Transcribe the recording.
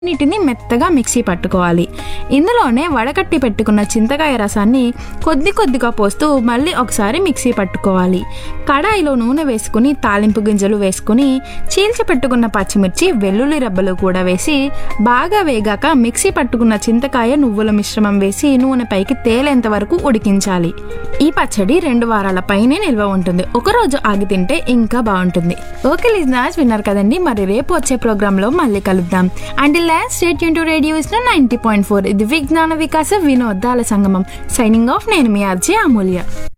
వీటిని మెత్తగా మిక్సీ పట్టుకోవాలి ఇందులోనే వడకట్టి పెట్టుకున్న చింతకాయ రసాన్ని కొద్ది కొద్దిగా పోస్తూ మళ్ళీ ఒకసారి మిక్సీ పట్టుకోవాలి కడాయిలో నూనె వేసుకుని తాలింపు గింజలు వేసుకుని చీల్చి పెట్టుకున్న పచ్చిమిర్చి వెల్లుల్లి రెబ్బలు కూడా వేసి బాగా వేగాక మిక్సీ పట్టుకున్న చింతకాయ నువ్వుల మిశ్రమం వేసి నూనె పైకి తేలేంత వరకు ఉడికించాలి ఈ పచ్చడి రెండు వారాల పైనే నిల్వ ఉంటుంది ఒక రోజు ఆగి తింటే ఇంకా బాగుంటుంది ఓకే లిజనర్స్ విన్నారు కదండి మరి రేపు వచ్చే ప్రోగ్రామ్ లో మళ్ళీ కలుద్దాం అండ్ లాస్ట్ స్టేట్ యూన్ to radio ninety point four ఇది విజ్ఞాన వికాస వినోదాల సంగమం సైనింగ్ ఆఫ్ నేను మీ అర్జే అమూల్య